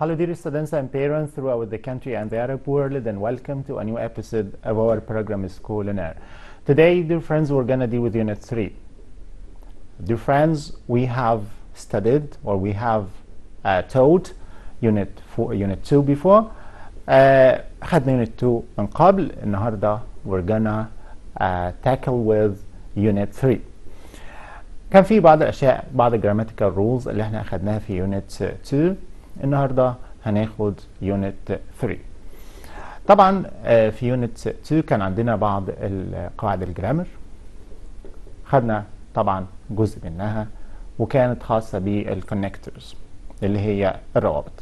Hello dear students and parents throughout the country and the Arab world and welcome to a new episode of our program School on Air. Today dear friends we're gonna deal with Unit 3. Dear friends we have studied or we have uh, taught Unit 4 Unit 2 before uh, خدنا Unit 2 من قبل النهاردة we're gonna uh, tackle with Unit 3 كان في بعض الاشياء بعض الجراماتيكال رولز اللي احنا اخدناها في يونت 2 النهارده هناخد يونت 3 طبعا في يونت 2 كان عندنا بعض قواعد الجرامر خدنا طبعا جزء منها وكانت خاصه بالكونكتورز اللي هي الروابط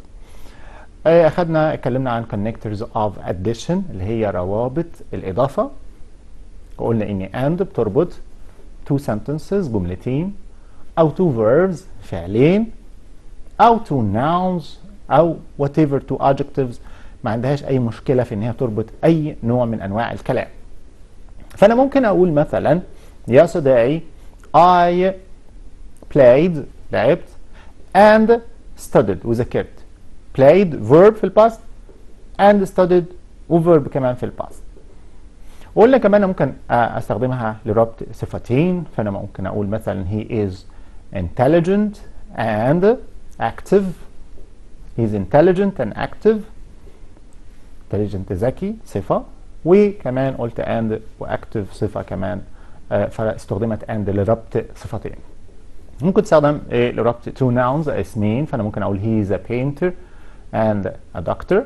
اخدنا اتكلمنا عن connectors of addition اللي هي روابط الاضافه وقلنا ان and بتربط two sentences جملتين أو two verbs فعلين أو two nouns أو whatever two adjectives ما عندهاش أي مشكلة في إن هي تربط أي نوع من أنواع الكلام فأنا ممكن أقول مثلا yesterday I played لعبت and studied وذاكرت played verb في الباست and studied وverb كمان في الباست وقلنا كمان ممكن استخدمها لربط صفتين فانا ممكن اقول مثلا he is intelligent and active he's intelligent and active intelligent ذكي صفة وكمان قلت and واكتف صفة كمان فاستخدمت and لربط صفتين ممكن تستخدم لربط two nouns اسمين فانا ممكن اقول he is a painter and a doctor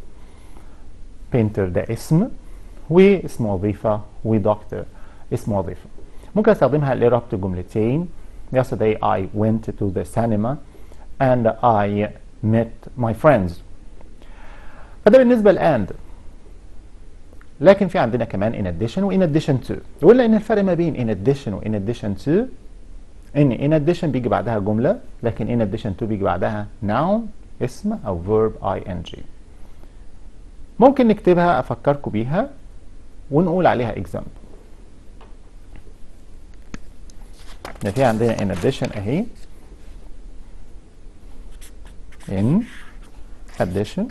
painter ده اسم واسم وظيفة ودكتور اسم وظيفة ممكن استخدمها لربط جملتين yesterday I went to the cinema and I met my friends فده بالنسبة لأند لكن في عندنا كمان in addition و in addition to وقلنا ان الفرق ما بين in addition و in addition to ان in addition بيجي بعدها جملة لكن in addition to بيجي بعدها noun اسم او verb ing ممكن نكتبها افكركم بيها ونقول عليها example ده في عندنا in addition اهي in addition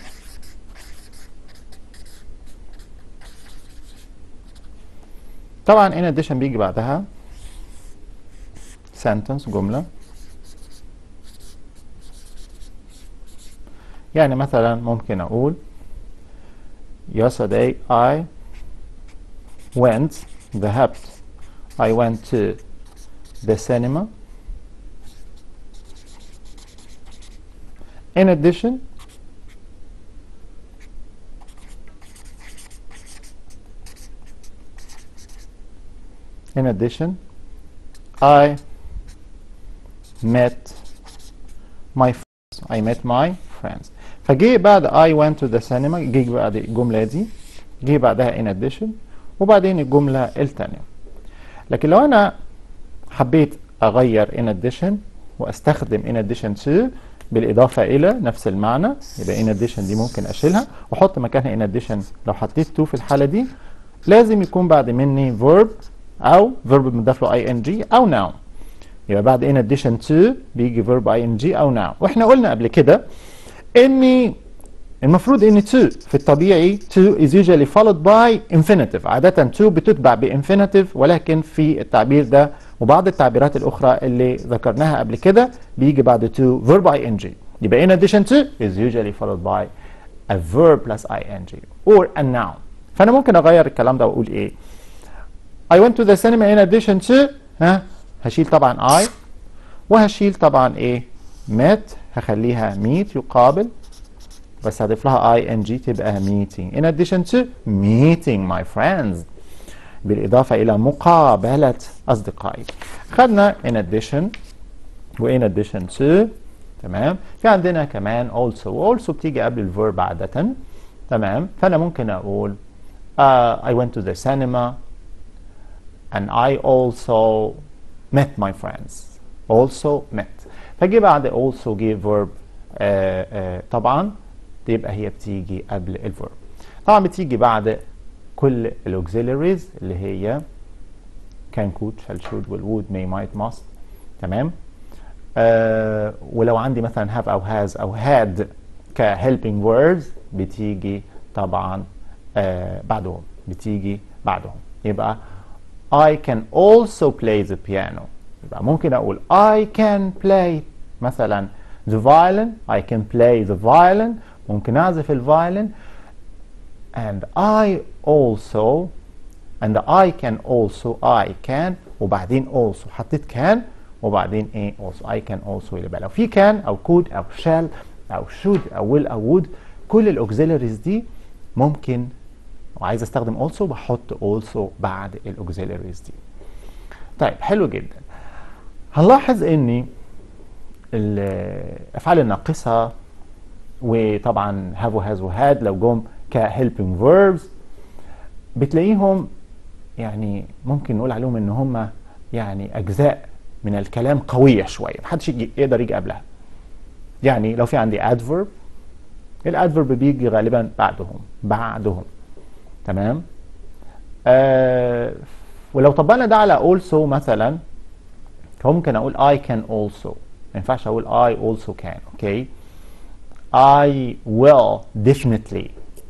طبعا in addition بيجي بعدها sentence جملة يعني مثلا ممكن أقول yesterday I went ذهبت I went to the cinema in addition in addition I met my friends I met my friends فجي بعد I went to the cinema جه بعد الجملة دي جه بعدها in addition وبعدين الجملة الثانية لكن لو أنا حبيت أغير in addition وأستخدم in addition to بالإضافة إلى نفس المعنى يبقى in addition دي ممكن أشيلها وأحط مكانها in addition لو حطيت to في الحالة دي لازم يكون بعد مني verb أو verb مضاف له ing أو noun يبقى بعد in addition to بيجي verb ing أو noun وإحنا قلنا قبل كده إني المفروض ان to في الطبيعي to is usually followed by infinitive عادة to بتتبع بانفينيتيف ولكن في التعبير ده وبعض التعبيرات الأخرى اللي ذكرناها قبل كده بيجي بعد to verb ing يبقى in addition to is usually followed by a verb plus ing or a noun فأنا ممكن أغير الكلام ده وأقول إيه I went to the cinema in addition to ها هشيل طبعا I وهشيل طبعا إيه met هخليها meet يقابل بس هضيف لها اي ان جي تبقى meeting in addition to meeting my friends بالإضافة إلى مقابلة أصدقائي خدنا in addition و in addition to تمام في عندنا كمان also also بتيجي قبل الفيرب عادة تمام فأنا ممكن أقول uh, I went to the cinema and I also met my friends also met فجي بعد also جه verb uh, uh, طبعا يبقى هي بتيجي قبل الفيرب طبعا بتيجي بعد كل الاوكسيلاريز اللي هي كان كود شال شود والوود مي مايت ماست تمام آه ولو عندي مثلا have او has او had ك helping words بتيجي طبعا آه بعدهم بتيجي بعدهم يبقى I can also play the piano يبقى ممكن أقول I can play مثلا the violin I can play the violin ممكن أعزف الفايلن and I also and I can also I can وبعدين also حطيت can وبعدين ايه also I can also يبقى لو في can او could او shall او should او will او would كل الاوكسيلاريز دي ممكن وعايز استخدم also بحط also بعد الاوكسيلاريز دي طيب حلو جدا هنلاحظ ان الافعال الناقصه وطبعا have وهاز وهاد لو جم ك helping verbs بتلاقيهم يعني ممكن نقول عليهم ان هم يعني اجزاء من الكلام قويه شويه محدش يجي يقدر يجي قبلها يعني لو في عندي adverb الادفرب بيجي غالبا بعدهم بعدهم تمام آه ولو طبقنا ده على also مثلا فممكن اقول I can also ما ينفعش اقول I also can اوكي I will definitely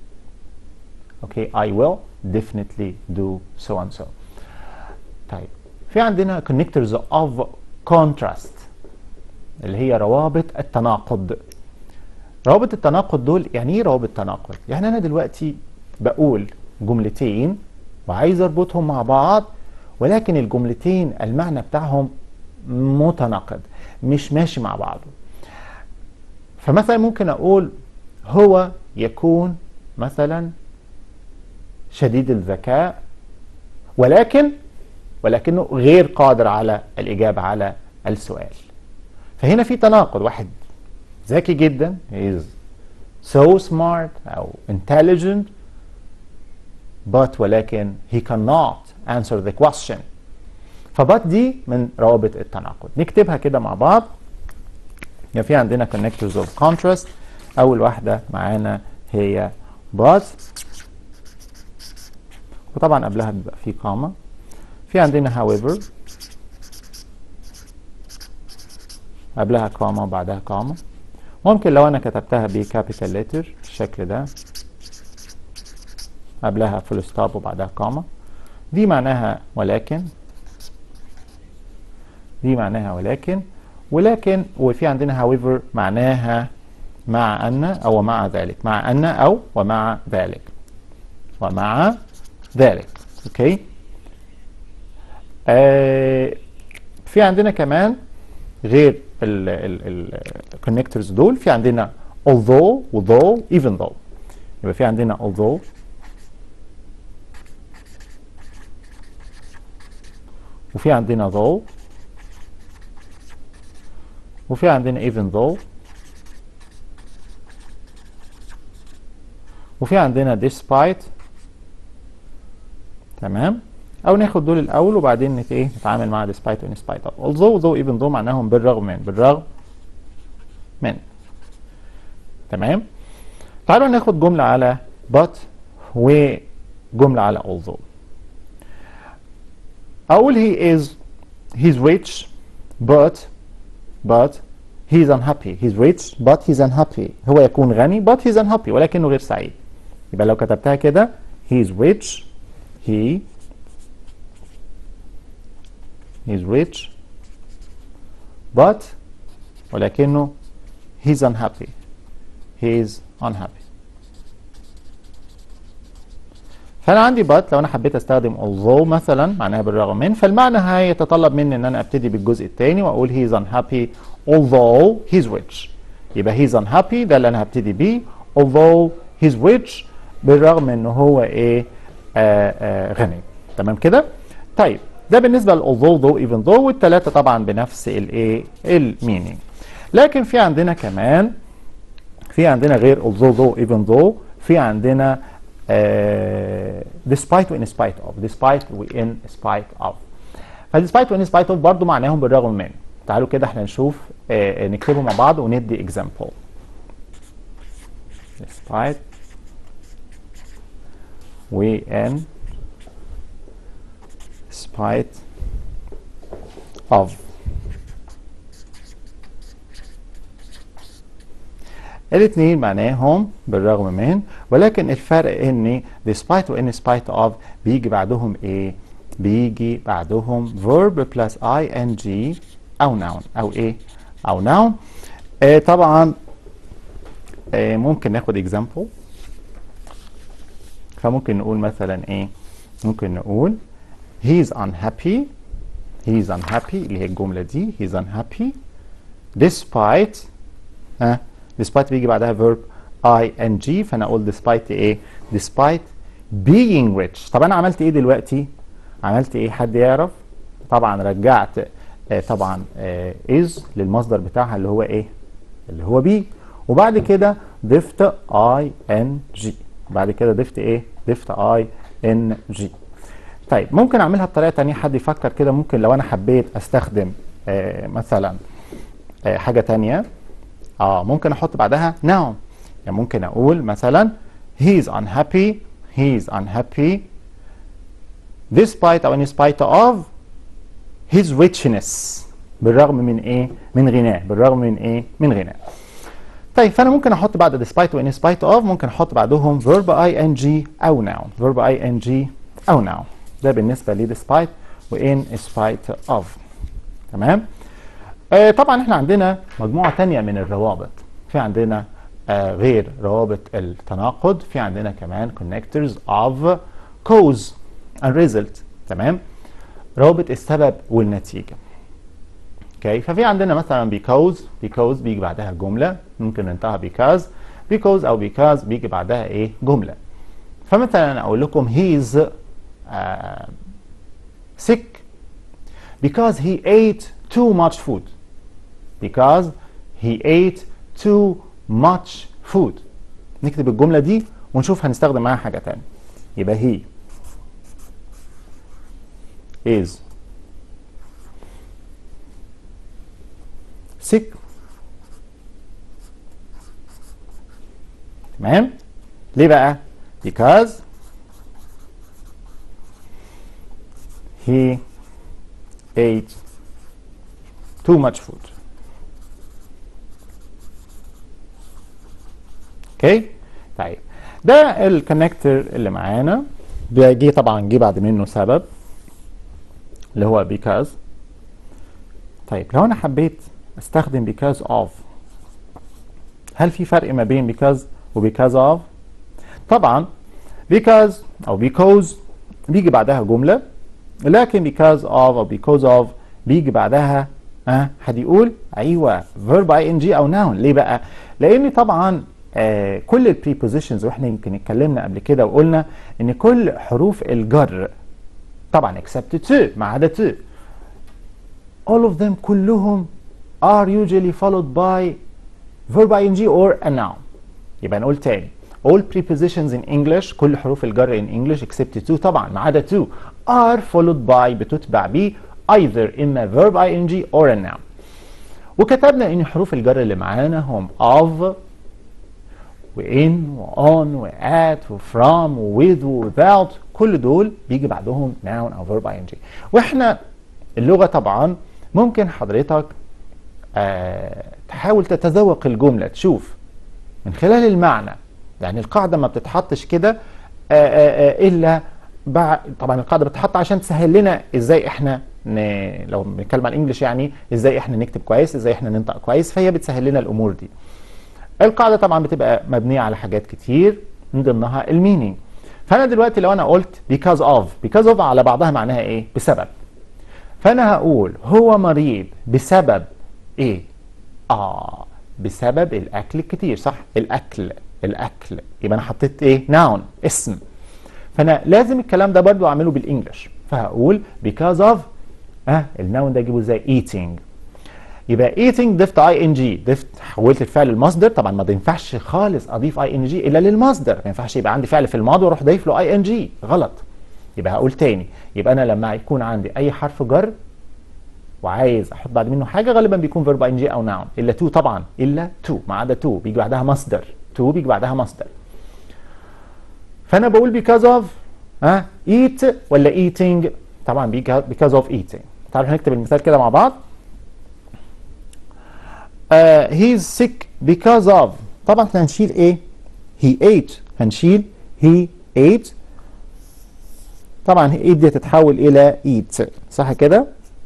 okay I will definitely do so and so طيب في عندنا connectors of contrast اللي هي روابط التناقض روابط التناقض دول يعني ايه روابط تناقض يعني انا دلوقتي بقول جملتين وعايز اربطهم مع بعض ولكن الجملتين المعنى بتاعهم متناقض مش ماشي مع بعضه فمثلا ممكن اقول هو يكون مثلا شديد الذكاء ولكن ولكنه غير قادر على الإجابة على السؤال فهنا في تناقض واحد ذكي جدا is so smart أو intelligent but ولكن he cannot answer the question فبات دي من روابط التناقض نكتبها كده مع بعض يعني في عندنا connectors of contrast أول واحدة معانا هي but وطبعا قبلها بيبقى في قامة في عندنا however قبلها قامة وبعدها قامة ممكن لو أنا كتبتها بكابيتال لتر بالشكل ده قبلها فول ستوب وبعدها قامة دي معناها ولكن دي معناها ولكن ولكن وفي عندنا however معناها مع أن أو مع ذلك مع أن أو ومع ذلك ومع ذلك اوكي آه في عندنا كمان غير الكونكتورز دول في عندنا although و though even though يبقى في عندنا although وفي عندنا though وفي عندنا even though وفي عندنا despite تمام او ناخد دول الاول وبعدين نت ايه نتعامل مع despite و in spite of although though even though معناهم بالرغم من بالرغم من تمام تعالوا ناخد جملة على but وجملة على although اقول he is he's rich but but he's unhappy he's rich but he's unhappy هو يكون غني but he's unhappy ولكنه غير سعيد يبقى لو كتبتها كده he's rich he he's rich but ولكنه he's unhappy he's unhappy فانا عندي but لو انا حبيت استخدم although مثلا معناها بالرغم من فالمعنى هيتطلب مني ان انا ابتدي بالجزء الثاني واقول he's unhappy although he's rich يبقى he's unhappy ده اللي انا هبتدي بيه although he's rich بالرغم ان هو ايه آآ آآ غني تمام كده طيب ده بالنسبه ل although though even though والثلاثه طبعا بنفس الايه المينينج لكن في عندنا كمان في عندنا غير although though even though في عندنا آه despite و in spite of despite و in spite of فdespite و in spite of برضو معناهم بالرغم من تعالوا كده احنا نشوف آه نكتبه مع بعض وندي example despite و in spite of الاثنين معناهم بالرغم من ولكن الفرق ان despite و in spite of بيجي بعدهم ايه بيجي بعدهم verb plus ing او noun او ايه او noun آه طبعا آه ممكن ناخد example فممكن نقول مثلا ايه ممكن نقول he is unhappy he is unhappy اللي هي الجملة دي he is unhappy despite ها despite بيجي بعدها verb ing فانا اقول despite ايه despite being rich طب انا عملت ايه دلوقتي عملت ايه حد يعرف طبعا رجعت آه طبعا آه is للمصدر بتاعها اللي هو ايه اللي هو be وبعد كده ضفت ing بعد كده ضفت ايه ضفت ing طيب ممكن اعملها بطريقه تانية حد يفكر كده ممكن لو انا حبيت استخدم آه مثلا آه حاجه تانية اه ممكن احط بعدها noun يعني ممكن اقول مثلا he is unhappy he is unhappy despite او in spite of his richness بالرغم من ايه من غناه بالرغم من ايه من غناه طيب فانا ممكن احط بعد despite و in spite of ممكن احط بعدهم verb ing او noun verb ing او noun ده بالنسبه لي despite و in spite of تمام آه طبعا احنا عندنا مجموعه تانية من الروابط في عندنا آه غير روابط التناقض في عندنا كمان connectors of cause and result تمام روابط السبب والنتيجه اوكي ففي عندنا مثلا because because بيجي بعدها جمله ممكن ننتهى because because او because بيجي بعدها ايه جمله فمثلا انا اقول لكم he's uh, sick because he ate too much food because he ate too much food نكتب الجملة دي ونشوف هنستخدم معاها حاجة تانية يبقى he is sick تمام ليه بقى because he ate too much food اوكي طيب ده الكونكتور اللي معانا بيجي طبعا جه بعد منه سبب اللي هو because طيب لو انا حبيت استخدم because of هل في فرق ما بين because و because of طبعا because او because بيجي بعدها جمله لكن because of او because of بيجي بعدها اه حد يقول ايوه verb ing او noun ليه بقى لان طبعا آه كل البريبوزيشنز واحنا يمكن اتكلمنا قبل كده وقلنا ان كل حروف الجر طبعا except to ما عدا to all of them كلهم are usually followed by verb ing or a noun يبقى نقول تاني all prepositions in English كل حروف الجر in English except to طبعا ما عدا to are followed by بتتبع ب either إما verb ing or a noun وكتبنا ان حروف الجر اللي معانا هم of وin وon وat وفrom وwith وwithout كل دول بيجي بعدهم noun او verb ing واحنا اللغه طبعا ممكن حضرتك آه تحاول تتذوق الجمله تشوف من خلال المعنى يعني القاعده ما بتتحطش كده الا بعد طبعا القاعده بتتحط عشان تسهل لنا ازاي احنا ن... لو بنتكلم عن الانجليش يعني ازاي احنا نكتب كويس ازاي احنا ننطق كويس فهي بتسهل لنا الامور دي القاعده طبعا بتبقى مبنيه على حاجات كتير من ضمنها المينينج فانا دلوقتي لو انا قلت because of because of على بعضها معناها ايه بسبب فانا هقول هو مريض بسبب ايه اه بسبب الاكل الكتير صح الاكل الاكل يبقى انا حطيت ايه noun اسم فانا لازم الكلام ده برضو اعمله بالانجلش فهقول because of اه النون ده اجيبه ازاي eating يبقى eating ضفت اي ان جي ضفت حولت الفعل للمصدر طبعا ما ينفعش خالص اضيف اي ان جي الا للمصدر ما ينفعش يبقى عندي فعل في الماضي واروح ضايف له اي ان جي غلط يبقى هقول تاني يبقى انا لما يكون عندي اي حرف جر وعايز احط بعد منه حاجه غالبا بيكون فيرب ان جي او ناون الا تو طبعا الا تو ما عدا تو بيجي بعدها مصدر تو بيجي بعدها مصدر فانا بقول because of ها eat ولا eating طبعا because of eating تعالوا هنكتب المثال كده مع بعض uh, he's sick because of طبعا احنا هنشيل ايه he ate هنشيل he ate طبعا he ate دي تتحول الى eat صح كده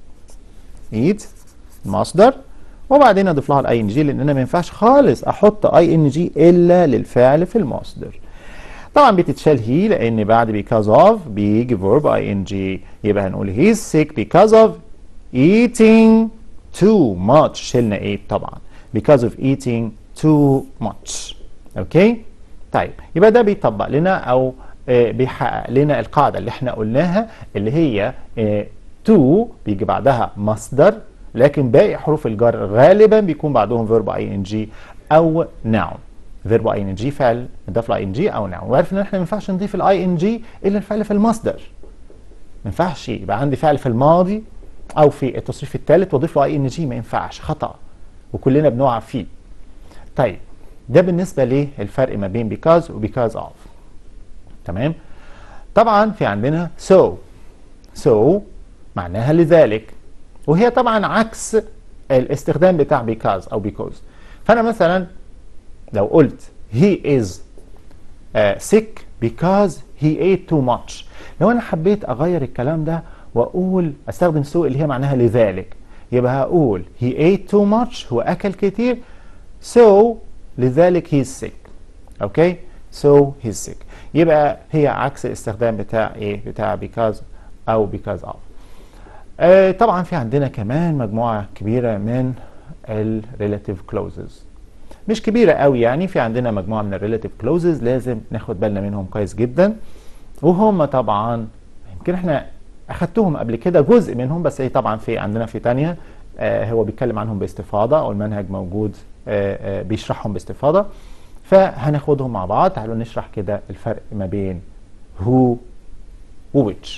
eat المصدر وبعدين اضيف لها الاي ان جي لان انا ما ينفعش خالص احط اي ان جي الا للفعل في المصدر طبعا بتتشال هي لان بعد because of بيجي verb ing يبقى هنقول he's sick because of eating too much شلنا ايه طبعا because of eating too much اوكي طيب يبقى ده بيطبق لنا او آه بيحقق لنا القاعده اللي احنا قلناها اللي هي آه to بيجي بعدها مصدر لكن باقي حروف الجر غالبا بيكون بعدهم verb ing او noun فيرب اي ان جي فعل اضاف لاي ان جي او نعم وعارف ان احنا ما ينفعش نضيف الاي ان جي الا الفعل في المصدر ما ينفعش يبقى عندي فعل في الماضي او في التصريف الثالث واضيف له اي ان جي ما ينفعش خطا وكلنا بنقع فيه طيب ده بالنسبه للفرق ما بين because و because of تمام طبعا في عندنا so so معناها لذلك وهي طبعا عكس الاستخدام بتاع because او because فانا مثلا لو قلت he is uh, sick because he ate too much لو انا حبيت اغير الكلام ده واقول استخدم so اللي هي معناها لذلك يبقى هقول he ate too much هو اكل كتير so لذلك he is sick اوكي so he's sick يبقى هي عكس الاستخدام بتاع ايه بتاع because او because of آه طبعا في عندنا كمان مجموعه كبيره من ال relative clauses مش كبيرة قوي يعني في عندنا مجموعة من الريلاتيف كلوزز لازم ناخد بالنا منهم كويس جدا وهم طبعا يمكن احنا اخدتهم قبل كده جزء منهم بس ايه طبعا في عندنا في تانية آه هو بيتكلم عنهم باستفاضة او المنهج موجود آه آه بيشرحهم باستفاضة فهناخدهم مع بعض تعالوا نشرح كده الفرق ما بين who و which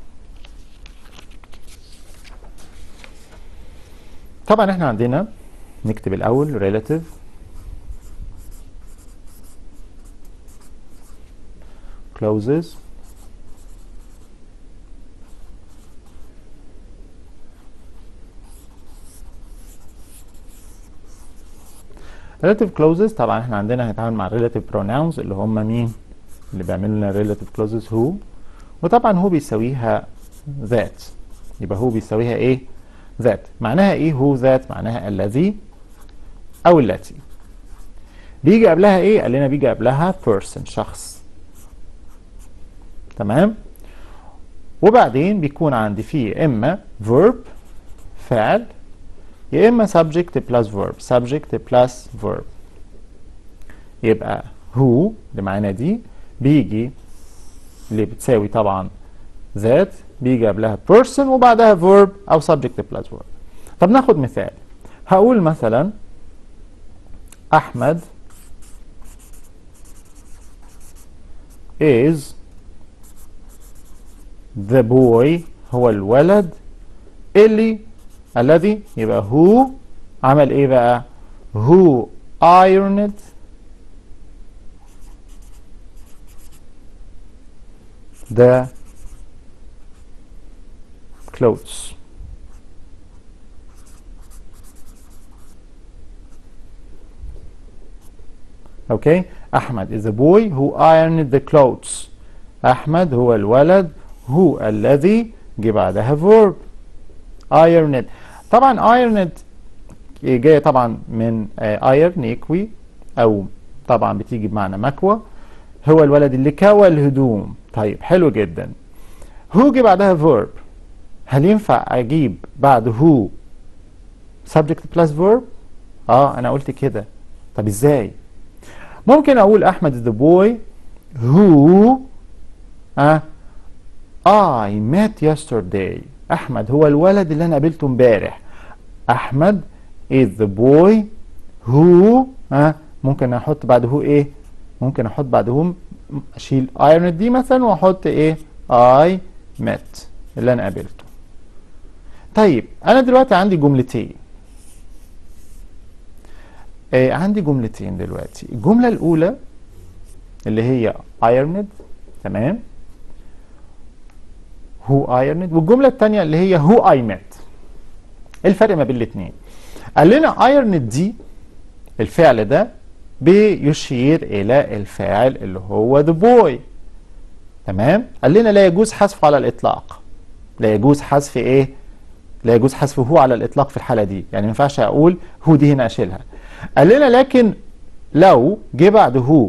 طبعا احنا عندنا نكتب الاول relative closes relative clauses طبعا احنا عندنا هنتعامل مع relative pronouns اللي هم مين اللي بيعملوا لنا relative clauses who وطبعا هو بيساويها that يبقى هو بيساويها ايه that معناها ايه هو that معناها الذي او التي بيجي قبلها ايه قال لنا بيجي قبلها person شخص تمام وبعدين بيكون عندي فيه اما verb فعل يا اما subject plus verb subject plus verb يبقى who اللي معانا دي بيجي اللي بتساوي طبعا that بيجي قبلها person وبعدها verb او subject plus verb طب ناخد مثال هقول مثلا احمد is the boy هو الولد اللي الذي يبقى who عمل ايه بقى who ironed the clothes okay أحمد is the boy who ironed the clothes أحمد هو الولد هو الذي جه بعدها verb ironed طبعا ironed جاية طبعا من iron يكوي أو طبعا بتيجي بمعنى مكوى هو الولد اللي كوى الهدوم طيب حلو جدا هو جه بعدها verb هل ينفع أجيب بعد هو subject plus verb اه أنا قلت كده طب ازاي ممكن أقول أحمد is the boy who آه I met yesterday أحمد هو الولد اللي أنا قابلته امبارح أحمد is the boy who ها ممكن أحط بعد هو إيه ممكن أحط بعد هو أشيل iron دي مثلا وأحط إيه I met اللي أنا قابلته طيب أنا دلوقتي عندي جملتين آه عندي جملتين دلوقتي الجملة الأولى اللي هي ironed تمام who ironed والجملة الثانية اللي هي who I met الفرق ما بين الاثنين قال لنا ironed دي الفعل ده بيشير الى الفاعل اللي هو the boy تمام قال لنا لا يجوز حذفه على الاطلاق لا يجوز حذف ايه لا يجوز حذف هو على الاطلاق في الحاله دي يعني ما ينفعش اقول هو دي هنا اشيلها قال لنا لكن لو جه بعد هو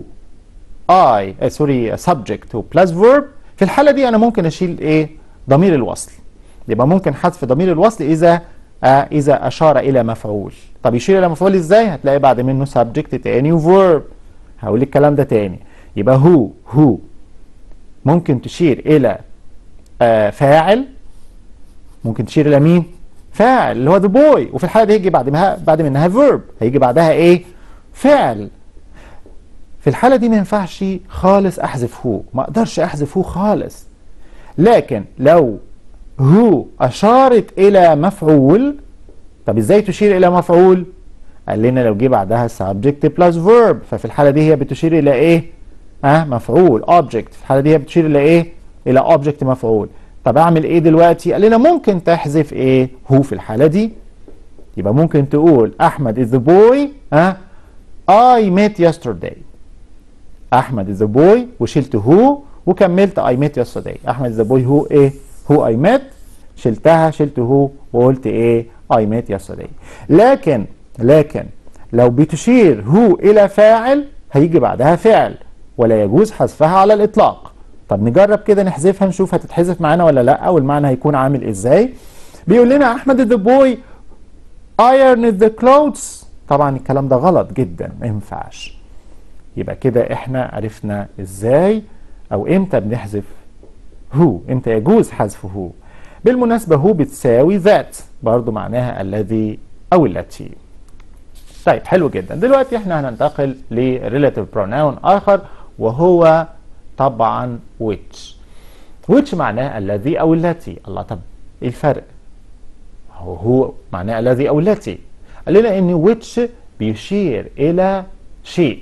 I سوري subject plus verb في الحالة دي أنا ممكن أشيل إيه ضمير الوصل يبقى ممكن حذف ضمير الوصل إذا آه إذا أشار إلى مفعول طب يشير إلى مفعول إزاي هتلاقي بعد منه subject تاني وverb هقول الكلام ده تاني يبقى هو هو ممكن تشير إلى آه فاعل ممكن تشير إلى مين فاعل اللي هو the boy وفي الحالة دي هيجي بعد ما بعد منها verb هيجي بعدها إيه فعل في الحالة دي ما ينفعش خالص أحذف هو ما أقدرش أحذف هو خالص لكن لو هو أشارت إلى مفعول طب إزاي تشير إلى مفعول قال لنا لو جه بعدها subject plus verb ففي الحالة دي هي بتشير إلى إيه ها مفعول object في الحالة دي هي بتشير إلى إيه إلى object مفعول طب أعمل إيه دلوقتي قال لنا ممكن تحذف إيه هو في الحالة دي يبقى ممكن تقول أحمد is the boy ها I met yesterday احمد is a boy وشلت هو وكملت I met yesterday احمد is a boy هو ايه هو I met شلتها شلت هو وقلت ايه I met yesterday لكن لكن لو بتشير هو الى فاعل هيجي بعدها فعل ولا يجوز حذفها على الاطلاق طب نجرب كده نحذفها نشوف هتتحذف معانا ولا لا والمعنى هيكون عامل ازاي بيقول لنا احمد is the boy ironed the clothes طبعا الكلام ده غلط جدا ما ينفعش يبقى كده احنا عرفنا ازاي او امتى بنحذف هو امتى يجوز حذف هو بالمناسبة هو بتساوي ذات برضو معناها الذي او التي طيب حلو جدا دلوقتي احنا هننتقل ل relative pronoun اخر وهو طبعا which which معناه الذي او التي الله طب ايه الفرق هو هو معناه الذي او التي قال لنا ان which بيشير الى شيء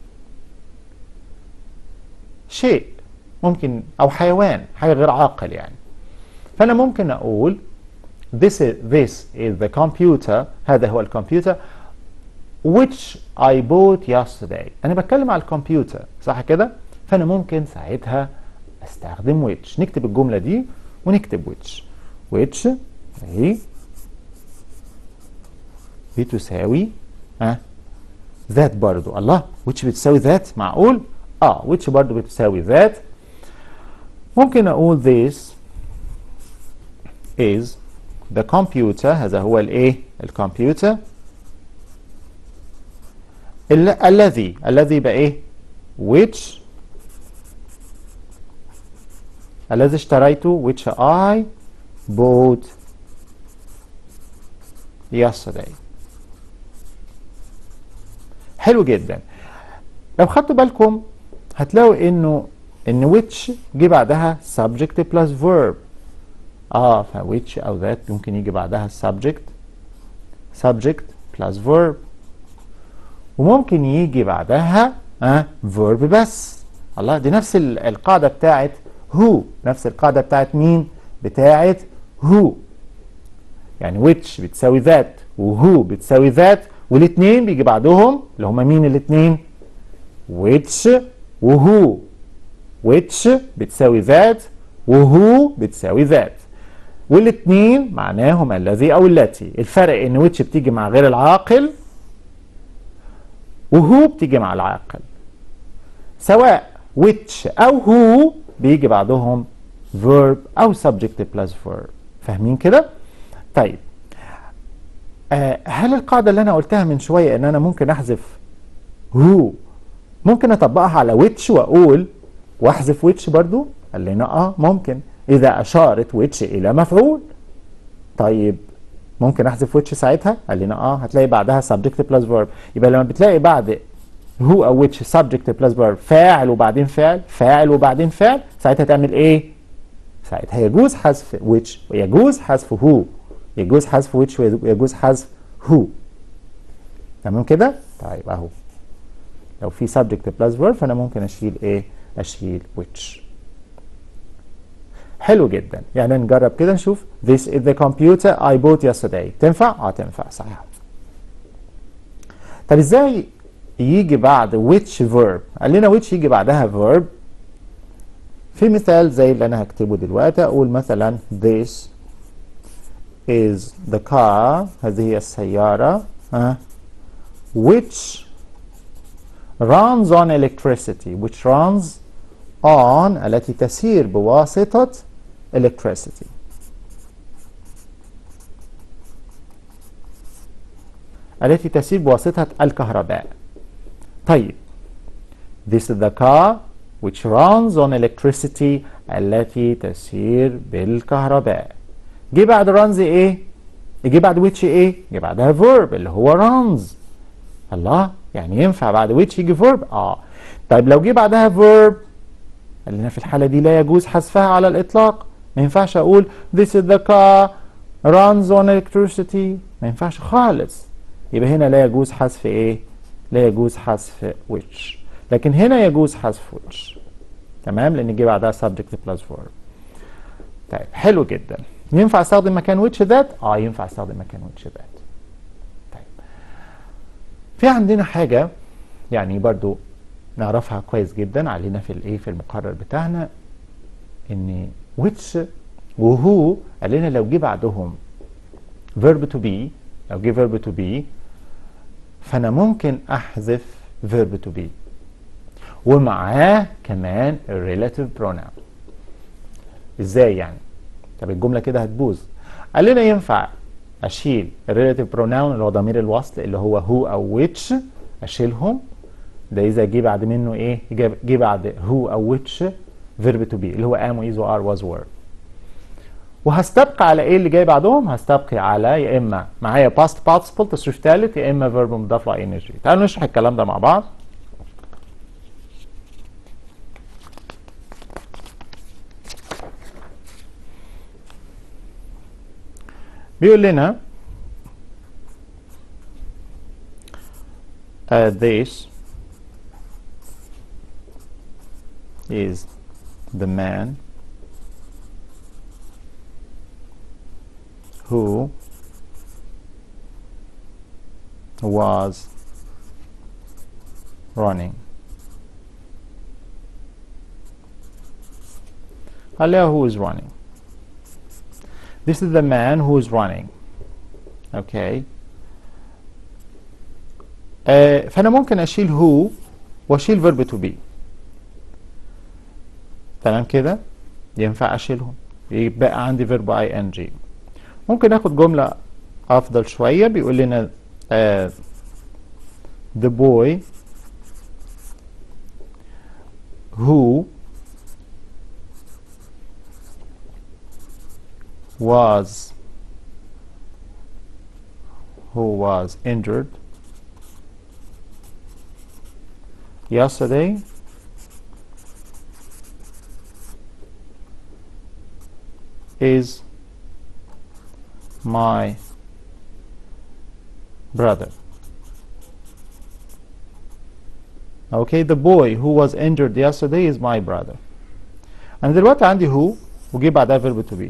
شيء ممكن او حيوان حاجه غير عاقل يعني فانا ممكن اقول this is, this is the computer هذا هو الكمبيوتر which I bought yesterday انا بتكلم على الكمبيوتر صح كده فانا ممكن ساعتها استخدم which نكتب الجمله دي ونكتب which which اهي بتساوي ها ذات برضو الله which بتساوي ذات معقول اه which برضو بتساوي ذات ممكن اقول this is the computer هذا هو الايه الكمبيوتر ال الذي الذي يبقى ايه which الذي اشتريته which I bought yesterday حلو جدا لو خدتوا بالكم هتلاقوا انه ان which جه بعدها subject plus verb اه ف which او that ممكن يجي بعدها subject subject plus verb وممكن يجي بعدها آه verb بس الله دي نفس القاعدة بتاعت who نفس القاعدة بتاعت مين بتاعت who يعني which بتساوي that وهو بتساوي that والاثنين بيجي بعدهم اللي هما مين الاثنين which وهو which بتساوي that وهو بتساوي that والاثنين معناهم الذي او التي الفرق ان which بتيجي مع غير العاقل وهو بتيجي مع العاقل سواء which او هو بيجي بعدهم verb او subject plus verb فاهمين كده طيب آه هل القاعدة اللي أنا قلتها من شوية إن أنا ممكن أحذف هو ممكن أطبقها على ويتش وأقول وأحذف ويتش برضو؟ قال لنا آه ممكن إذا أشارت ويتش إلى مفعول طيب ممكن أحذف ويتش ساعتها؟ قال لنا آه هتلاقي بعدها subject plus verb يبقى لما بتلاقي بعد هو أو ويتش subject plus verb فاعل وبعدين فعل فاعل وبعدين فعل ساعتها تعمل إيه؟ ساعتها يجوز حذف ويتش ويجوز حذف هو يجوز حذف which ويجوز حذف who تمام كده طيب اهو لو في subject plus verb فانا ممكن اشيل ايه اشيل which حلو جدا يعني نجرب كده نشوف this is the computer I bought yesterday تنفع اه تنفع صحيح طب ازاي يجي بعد which verb قال لنا which يجي بعدها verb في مثال زي اللي انا هكتبه دلوقتي اقول مثلا this is the car هذه هي السيارة uh, which runs on electricity which runs on التي تسير بواسطة electricity التي تسير بواسطة الكهرباء طيب this is the car which runs on electricity التي تسير بالكهرباء جه بعد runs ايه جه بعد which ايه جه بعدها verb اللي هو runs الله يعني ينفع بعد which يجي verb اه طيب لو جه بعدها verb قال لنا في الحالة دي لا يجوز حذفها على الإطلاق ما ينفعش أقول this is the car runs on electricity ما ينفعش خالص يبقى هنا لا يجوز حذف ايه لا يجوز حذف which لكن هنا يجوز حذف which تمام لان جه بعدها subject plus verb طيب حلو جدا ينفع استخدم مكان which that اه ينفع استخدم مكان which that طيب في عندنا حاجه يعني برضو نعرفها كويس جدا علينا في الايه في المقرر بتاعنا ان which وهو قال لنا لو جه بعدهم verb to be لو جه verb to be فانا ممكن احذف verb to be ومعاه كمان relative pronoun ازاي يعني طب الجمله كده هتبوظ قال لنا ينفع اشيل relative pronoun اللي هو ضمير الوصل اللي هو هو او which اشيلهم ده اذا جه بعد منه ايه جه بعد هو او which verb to be اللي هو am و is و are was were وهستبقى على ايه اللي جاي بعدهم هستبقي على يا اما معايا past participle تصريف ثالث يا اما verb مضاف له ing تعالوا نشرح الكلام ده مع بعض بيقول لنا uh, this is the man who was running. Allah who is running. This is the man who is running. Okay. آه فأنا ممكن أشيل هو وأشيل verb to be. تمام كده؟ ينفع أشيلهم. يبقى عندي verb ing. ممكن اخد جملة افضل شوية بيقول لنا uh, the boy who was who was injured yesterday is my brother. Okay, the boy who was injured yesterday is my brother. أنا دلوقتي عندي who وجي بعدها verb to be.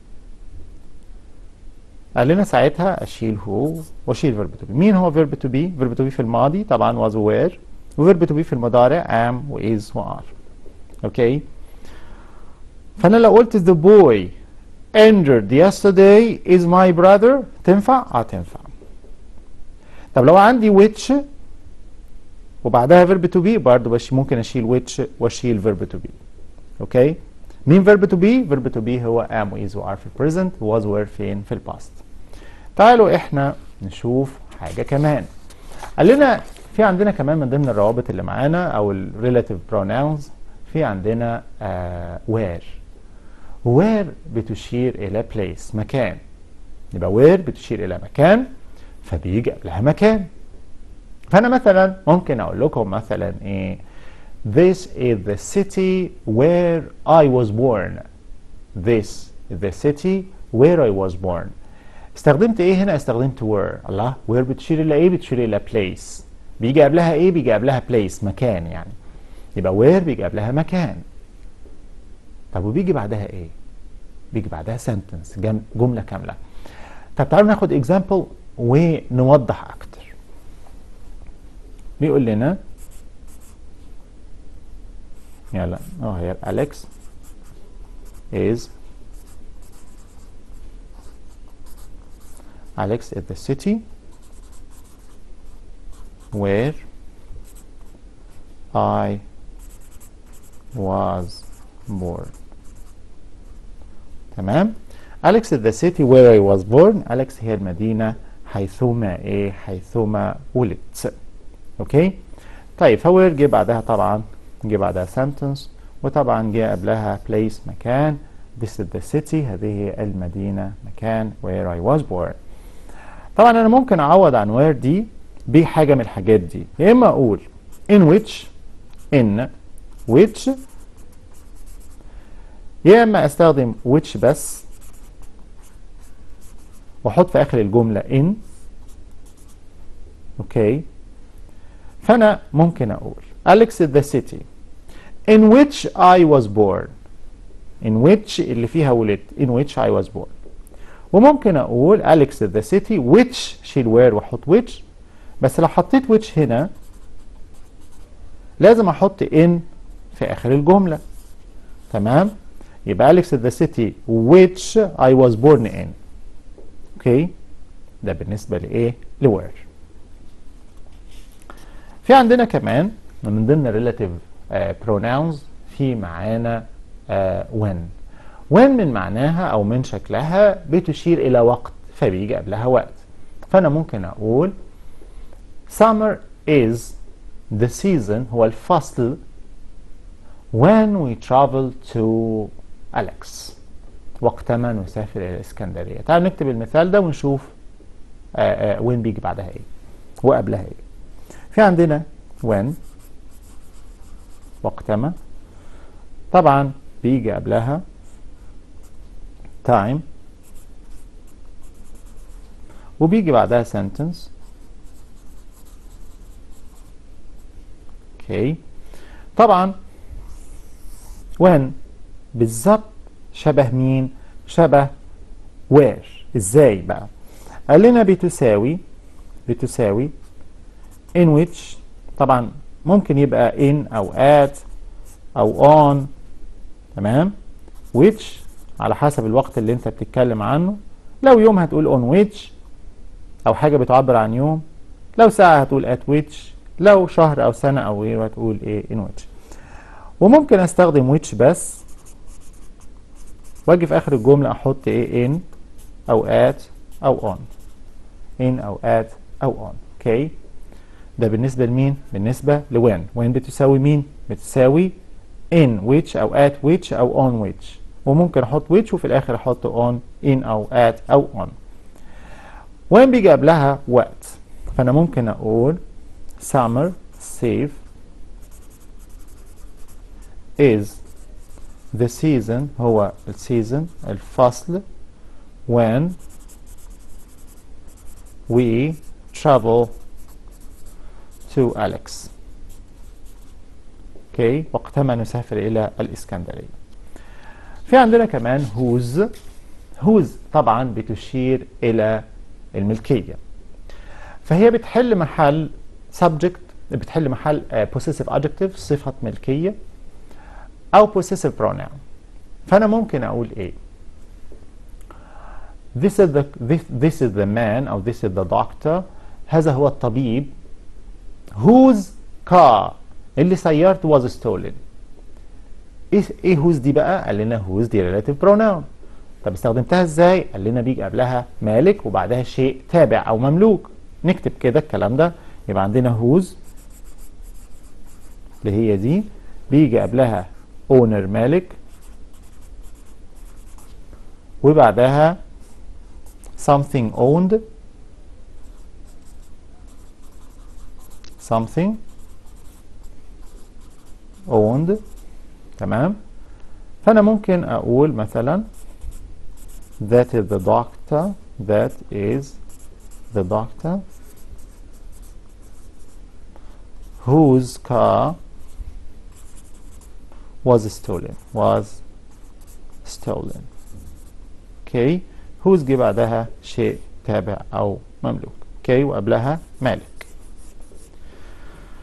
قال لنا ساعتها أشيل who وأشيل verb to be. مين هو verb to be؟ verb to be في الماضي طبعا was were وverb to be في المضارع am و is و are. Okay. فأنا لو قلت the boy injured yesterday is my brother تنفع؟ اه تنفع طب لو عندي which وبعدها verb to be برضه بش ممكن اشيل which واشيل verb to be اوكي مين verb to be؟ verb to be هو am و is و are في present was were فين في الباست تعالوا احنا نشوف حاجة كمان قال لنا في عندنا كمان من ضمن الروابط اللي معانا او ال relative pronouns في عندنا uh, where where بتشير إلى place مكان يبقى where بتشير إلى مكان فبيجي قبلها مكان فأنا مثلا ممكن أقول لكم مثلا إيه This is the city where I was born This is the city where I was born استخدمت ايه هنا استخدمت where الله where بتشير الى ايه بتشير الى place بيجي قبلها ايه بيجي قبلها place مكان يعني يبقى where بيجي قبلها مكان طب وبيجي بعدها ايه بيجي بعدها sentence جملة كاملة طب تعالوا ناخد example ونوضح اكتر بيقول لنا يلا اه هي Alex is Alex is the city where I was born تمام Alex is the city where I was born Alex هي المدينة حيثما ايه حيثما ولدت اوكي طيب فوير جه بعدها طبعا جه بعدها sentence وطبعا جه قبلها place مكان this is the city هذه هي المدينة مكان where I was born طبعا انا ممكن اعوض عن where دي بحاجة من الحاجات دي يا اما اقول in which in which يا اما استخدم which بس واحط في اخر الجملة in اوكي فانا ممكن اقول Alex is the city in which I was born in which اللي فيها ولدت in which I was born وممكن اقول Alex is the city which شيل where واحط which بس لو حطيت which هنا لازم احط in في اخر الجملة تمام يبقى Alex is the city which I was born in اوكي ده بالنسبة لايه لوير في عندنا كمان من ضمن relative uh, pronouns في معانا uh, when when من معناها او من شكلها بتشير الى وقت فبيجي قبلها وقت فانا ممكن اقول summer is the season هو الفصل when we travel to Alex وقتما نسافر الى الاسكندريه تعالوا نكتب المثال ده ونشوف uh, uh, when بيجي بعدها ايه وقبلها ايه في عندنا when وقتما طبعا بيجي قبلها time وبيجي بعدها sentence اوكي طبعا when بالظبط شبه مين شبه where ازاي بقى قال لنا بتساوي بتساوي in which طبعا ممكن يبقى in او at او on تمام which على حسب الوقت اللي انت بتتكلم عنه لو يوم هتقول on which او حاجة بتعبر عن يوم لو ساعة هتقول at which لو شهر او سنة او غيره هتقول ايه in which وممكن استخدم which بس واجي في اخر الجملة احط ايه in او at او on in او at او on اوكي okay. ده بالنسبة لمين؟ بالنسبة لوين وين بتساوي مين؟ بتساوي in which أو at which أو on which وممكن أحط which وفي الآخر أحط on in أو at أو on وين بيجي قبلها وقت فأنا ممكن أقول summer safe is the season هو السيزون الفصل when we travel to Alex اوكي okay. وقتما نسافر الى الاسكندريه في عندنا كمان whose whose طبعا بتشير الى الملكيه فهي بتحل محل subject بتحل محل uh, possessive adjective صفه ملكيه او possessive pronoun فانا ممكن اقول ايه this is the this, this is the man او this is the doctor هذا هو الطبيب whose car اللي سيارته was stolen ايه ايه whose دي بقى قال لنا whose دي relative pronoun طب استخدمتها ازاي قال لنا بيجي قبلها مالك وبعدها شيء تابع او مملوك نكتب كده الكلام ده يبقى عندنا whose اللي هي دي بيجي قبلها owner مالك وبعدها something owned something owned تمام فأنا ممكن أقول مثلا that is the doctor that is the doctor whose car was stolen was stolen okay whose جه بعدها شيء تابع أو مملوك okay وقبلها مالك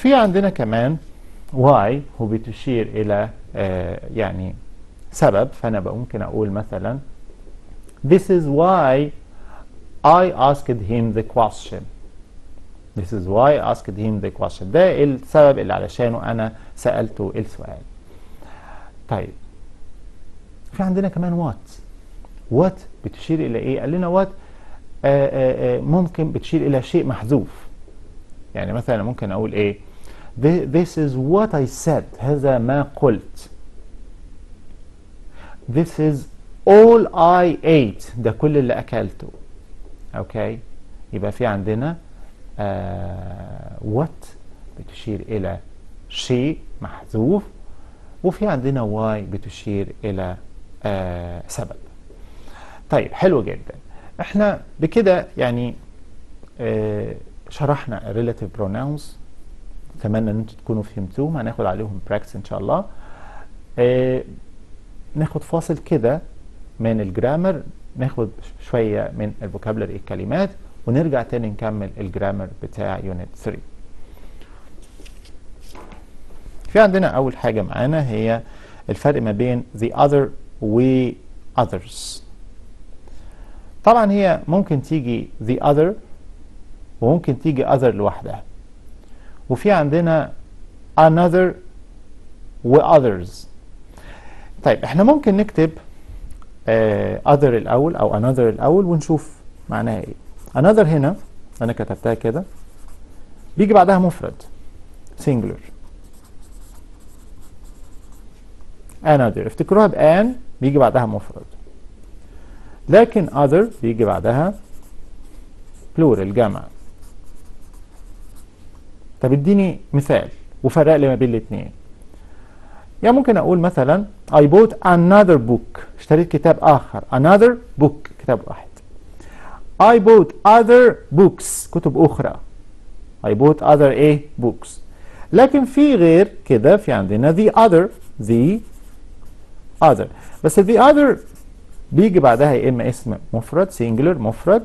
في عندنا كمان why هو بتشير إلى آه يعني سبب فأنا ممكن أقول مثلا This is why I asked him the question This is why I asked him the question ده السبب اللي علشانه أنا سألته السؤال طيب في عندنا كمان what what بتشير إلى إيه؟ قال لنا what آآ آآ ممكن بتشير إلى شيء محذوف يعني مثلا ممكن أقول إيه This is what I said هذا ما قلت This is all I ate ده كل اللي أكلته أوكي يبقى في عندنا آه what بتشير إلى شيء محذوف وفي عندنا why بتشير إلى آه سبب طيب حلو جدا احنا بكده يعني آه شرحنا relative pronouns اتمنى ان انتم تكونوا فهمتوهم هناخد عليهم براكتس ان شاء الله آه ناخد فاصل كده من الجرامر ناخد شويه من الفوكابلري الكلمات ونرجع تاني نكمل الجرامر بتاع يونت 3 في عندنا اول حاجه معانا هي الفرق ما بين the other و others طبعا هي ممكن تيجي the other وممكن تيجي other لوحدها وفي عندنا another و others طيب احنا ممكن نكتب uh, other الاول او another الاول ونشوف معناها ايه another هنا انا كتبتها كده بيجي بعدها مفرد singular another افتكروها بان بيجي بعدها مفرد لكن other بيجي بعدها plural جمع طب اديني مثال وفرق لي ما بين الاثنين يعني ممكن اقول مثلا I bought another book اشتريت كتاب اخر another book كتاب واحد I bought other books كتب اخرى I bought other ايه books لكن في غير كده في عندنا the other the other بس the other بيجي بعدها يا اما اسم مفرد singular مفرد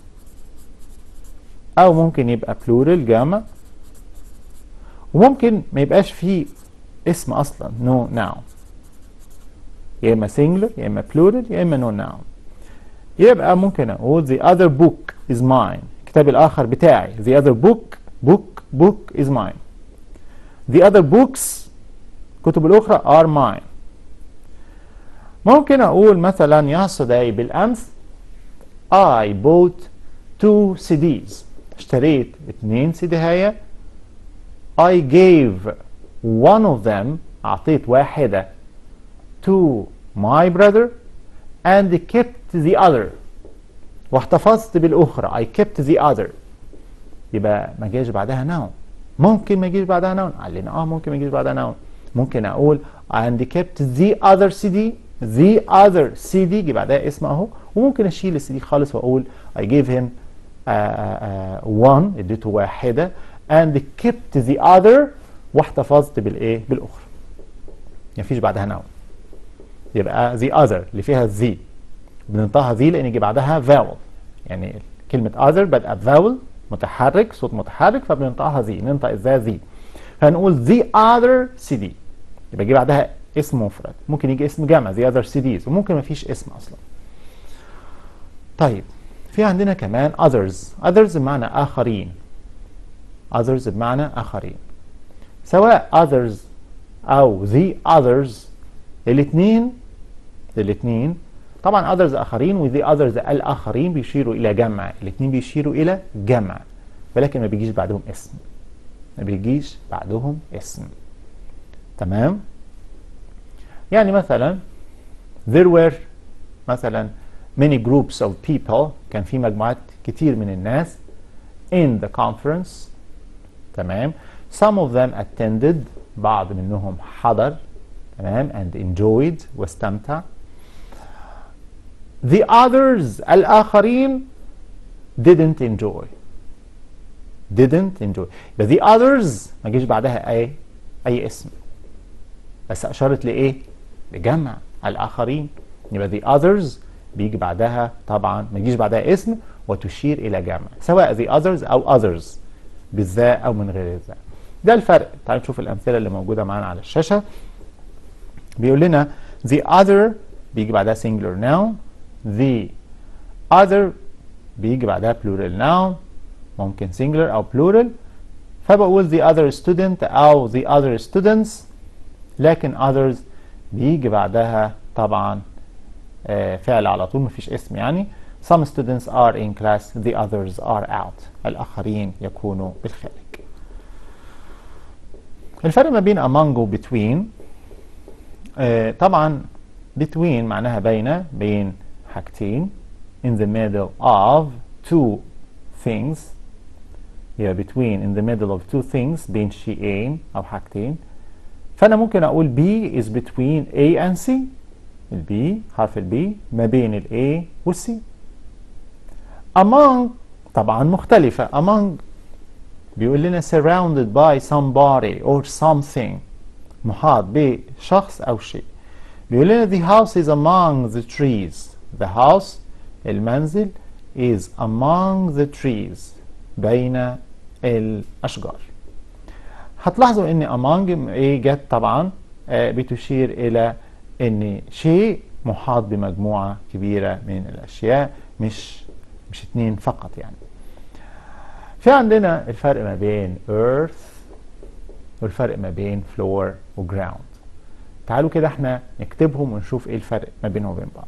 او ممكن يبقى plural جمع وممكن ما يبقاش فيه اسم اصلا no noun يا اما singular يا اما plural يا اما no noun يبقى ممكن اقول the other book is mine الكتاب الاخر بتاعي the other book book book is mine the other books كتب الاخرى are mine ممكن اقول مثلا yesterday بالامس I bought two CDs اشتريت اتنين سيديهاية I gave one of them أعطيت واحدة to my brother and kept the other واحتفظت بالأخرى I kept the other يبقى ما جاش بعدها noun ممكن ما يجيش بعدها noun قال لنا اه ممكن ما يجيش بعدها noun ممكن أقول and kept the other CD the other CD يجي بعدها اسم أهو وممكن أشيل السي دي خالص وأقول I gave him uh, uh, one اديته واحدة and kept the other واحتفظت بالايه بالاخرى مفيش بعدها نوع يبقى the other اللي فيها the بننطقها the لان يجي بعدها vowel يعني كلمة other بدأ vowel متحرك صوت متحرك فبننطقها the ننطق ازاي the فنقول the other CD يبقى يجي بعدها اسم مفرد ممكن يجي اسم جمع the other CDs وممكن مفيش اسم اصلا طيب في عندنا كمان others others بمعنى آخرين others بمعنى آخرين سواء others أو the others الاثنين الاثنين طبعا others آخرين و the others الآخرين بيشيروا إلى جمع الاثنين بيشيروا إلى جمع ولكن ما بيجيش بعدهم اسم ما بيجيش بعدهم اسم تمام يعني مثلا there were مثلا many groups of people كان في مجموعات كتير من الناس in the conference تمام some of them attended بعض منهم حضر تمام and enjoyed واستمتع the others الآخرين didn't enjoy didn't enjoy but the others ما جيش بعدها أي أي اسم بس أشارت لإيه؟ لجمع الآخرين يبقى the others بيجي بعدها طبعا ما يجيش بعدها اسم وتشير إلى جمع سواء the others أو others بالذاء أو من غير الذاء ده الفرق تعالوا نشوف الامثله اللي موجوده معانا على الشاشه بيقول لنا the other بيجي بعدها singular noun the other بيجي بعدها plural noun ممكن singular او plural فبقول the other student او the other students لكن others بيجي بعدها طبعا آه، فعل على طول مفيش اسم يعني some students are in class the others are out الآخرين يكونوا بالخارج الفرق ما بين among و between آه، طبعا between معناها بين بين حاجتين in the middle of two things هي between in the middle of two things بين شيئين أو حاجتين فأنا ممكن أقول B is between A and C ال B حرف ال B ما بين ال A وال C among طبعا مختلفة among بيقول لنا surrounded by somebody or something محاط بشخص أو شيء بيقول لنا the house is among the trees the house المنزل is among the trees بين الأشجار هتلاحظوا ان among ايه جت طبعا آه بتشير الى ان شيء محاط بمجموعة كبيرة من الاشياء مش مش اتنين فقط يعني في عندنا الفرق ما بين earth والفرق ما بين floor و ground تعالوا كده احنا نكتبهم ونشوف ايه الفرق ما بينهم وبين بعض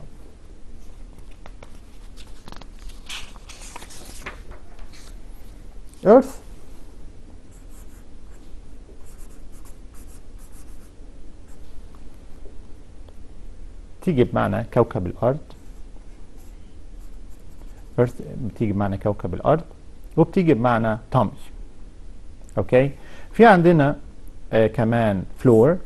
earth تيجي بمعنى كوكب الأرض earth بتيجي بمعنى كوكب الأرض وبتيجي بمعنى طمي اوكي في عندنا آه كمان فلور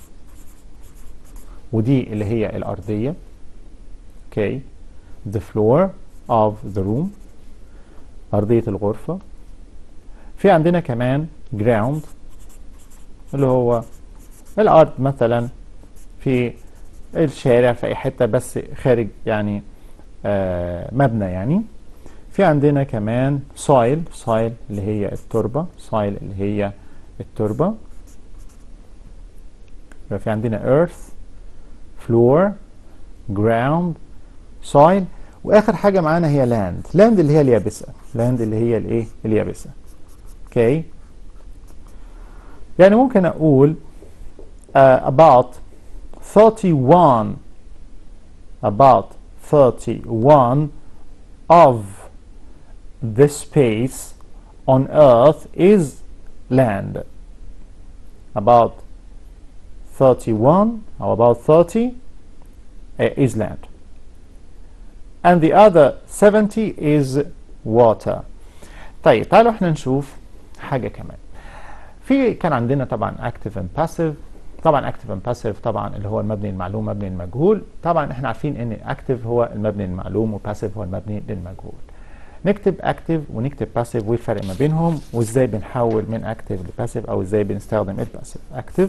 ودي اللي هي الأرضية اوكي the floor of the room أرضية الغرفة في عندنا كمان ground اللي هو الأرض مثلا في الشارع في أي حتة بس خارج يعني آه مبنى يعني في عندنا كمان soil soil اللي هي التربة soil اللي هي التربة يبقى في عندنا earth floor ground soil واخر حاجة معانا هي land land اللي هي اليابسة land اللي هي الايه اليابسة اوكي okay. يعني ممكن اقول uh, about 31 about 31 of the space on earth is land about 31 or about 30 uh, is land and the other 70 is water طيب تعالوا احنا نشوف حاجة كمان في كان عندنا طبعا active and passive طبعا active and passive طبعا اللي هو المبني المعلوم مبني المجهول طبعا احنا عارفين ان active هو المبني المعلوم وباسيف هو المبني للمجهول نكتب active ونكتب passive والفرق ما بينهم وازاي بنحول من active لباسيف او ازاي بنستخدم الباسيف active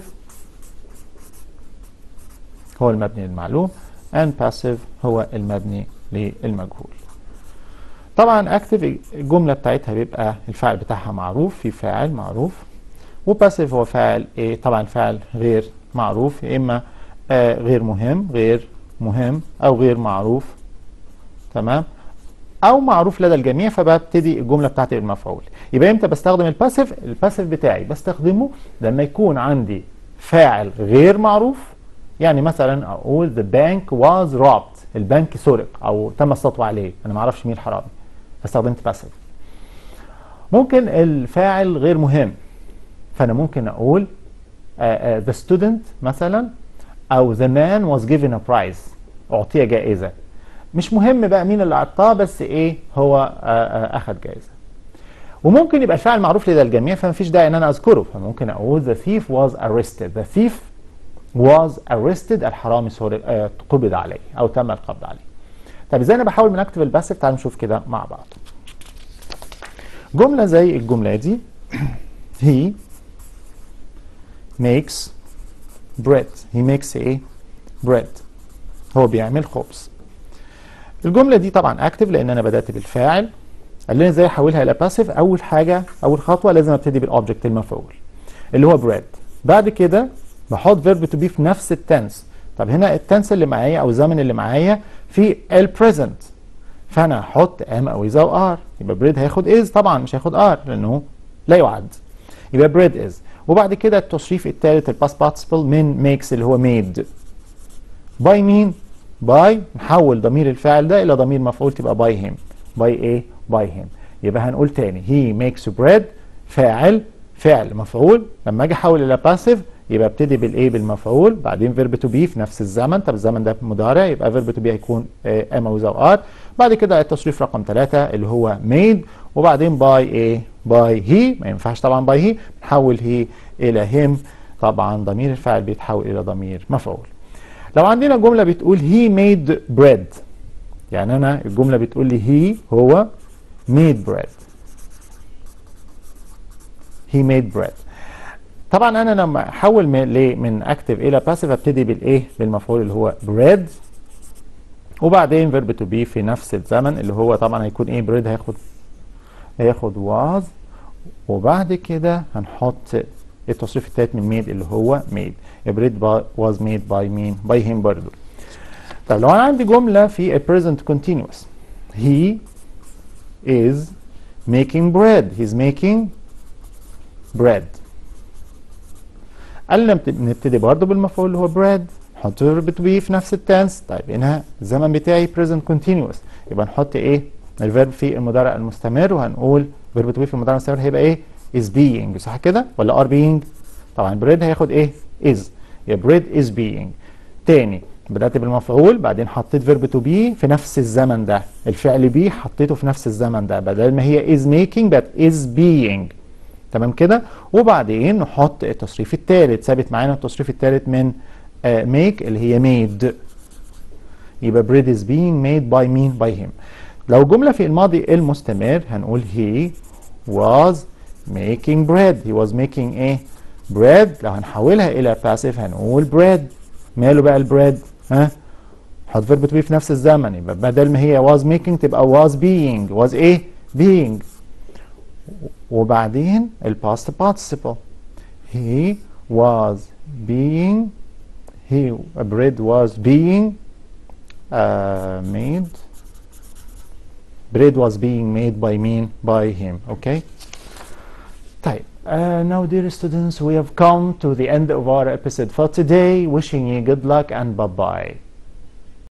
هو المبني للمعلوم and passive هو المبني للمجهول طبعا active الجملة بتاعتها بيبقى الفاعل بتاعها معروف في فاعل معروف وباسيف هو فاعل ايه طبعا فاعل غير معروف يا اما آه غير مهم غير مهم او غير معروف تمام او معروف لدى الجميع فببتدي الجمله بتاعتي بالمفعول يبقى امتى بستخدم الباسيف الباسيف بتاعي بستخدمه لما يكون عندي فاعل غير معروف يعني مثلا اقول the bank was robbed البنك سرق او تم السطو عليه انا ما اعرفش مين الحرامي فاستخدمت باسيف ممكن الفاعل غير مهم فانا ممكن اقول uh, uh, the student مثلا او the man was given a prize اعطي جائزه مش مهم بقى مين اللي اعطاه بس ايه هو uh, uh, اخذ جائزه وممكن يبقى الفاعل معروف لدى الجميع فمفيش داعي ان انا اذكره فممكن اقول the thief was arrested the thief was arrested الحرامي سوري قبض عليه او تم القبض عليه طب ازاي انا بحاول من اكتب الباسيف تعالوا نشوف كده مع بعض جمله زي الجمله دي he makes bread he makes ايه bread هو بيعمل خبز الجمله دي طبعا اكتف لان انا بدات بالفاعل قال لنا ازاي احولها الى باسيف اول حاجه اول خطوه لازم ابتدي بالاوبجكت المفعول اللي هو bread بعد كده بحط verb to be في نفس التنس طب هنا التنس اللي معايا او الزمن اللي معايا في ال present فانا هحط am او is او are يبقى bread هياخد is طبعا مش هياخد are لانه لا يعد يبقى bread is وبعد كده التصريف الثالث الباست participle من makes اللي هو made by مين by نحول ضمير الفاعل ده الى ضمير مفعول تبقى by him by ايه by him يبقى هنقول تاني he makes bread فاعل فعل مفعول لما اجي احول الى passive يبقى ابتدي بالايه بالمفعول بعدين فيرب تو بي في نفس الزمن طب الزمن ده مضارع يبقى فيرب تو بي هيكون ام او ار بعد كده التصريف رقم ثلاثة اللي هو made وبعدين باي ايه باي هي ما ينفعش طبعا باي هي بنحول هي الى هيم طبعا ضمير الفاعل بيتحول الى ضمير مفعول لو عندنا جمله بتقول he made bread يعني انا الجمله بتقول لي he هو made bread he made bread طبعا انا لما احول من من اكتف الى باسيف ابتدي بالايه بالمفعول اللي هو bread وبعدين فيرب تو بي في نفس الزمن اللي هو طبعا هيكون ايه بريد هياخد هياخد was وبعد كده هنحط التصريف التالت من made اللي هو made بريد was made by مين by him برضو طب لو انا عندي جملة في a present continuous he is making bread he's making bread قال لي نبتدي برضه بالمفعول اللي هو bread نحط verb to be في نفس التنس طيب هنا الزمن بتاعي present continuous يبقى نحط ايه الفيرب في المضارع المستمر وهنقول verb to be في المضارع المستمر هيبقى ايه is being صح كده ولا are being طبعا bread هياخد ايه is يبقى bread is being تاني بدأت بالمفعول بعدين حطيت فيرب تو بي في نفس الزمن ده الفعل بي حطيته في نفس الزمن ده بدل ما هي is making بقت is being تمام كده وبعدين نحط التصريف الثالث ثابت معانا التصريف الثالث من uh, make اللي هي made يبقى bread is being made by مين by him لو جملة في الماضي المستمر هنقول he was making bread he was making ايه bread لو هنحولها الى passive هنقول bread ماله بقى البريد ها حط فيرب تو بي في نفس الزمن يبقى بدل ما هي was making تبقى was being was ايه being وبعدين الباست participle he was being he bread was being uh, made bread was being made by me by him okay طيب Uh, now, dear students, we have come to the end of our episode for today. Wishing you good luck and bye bye.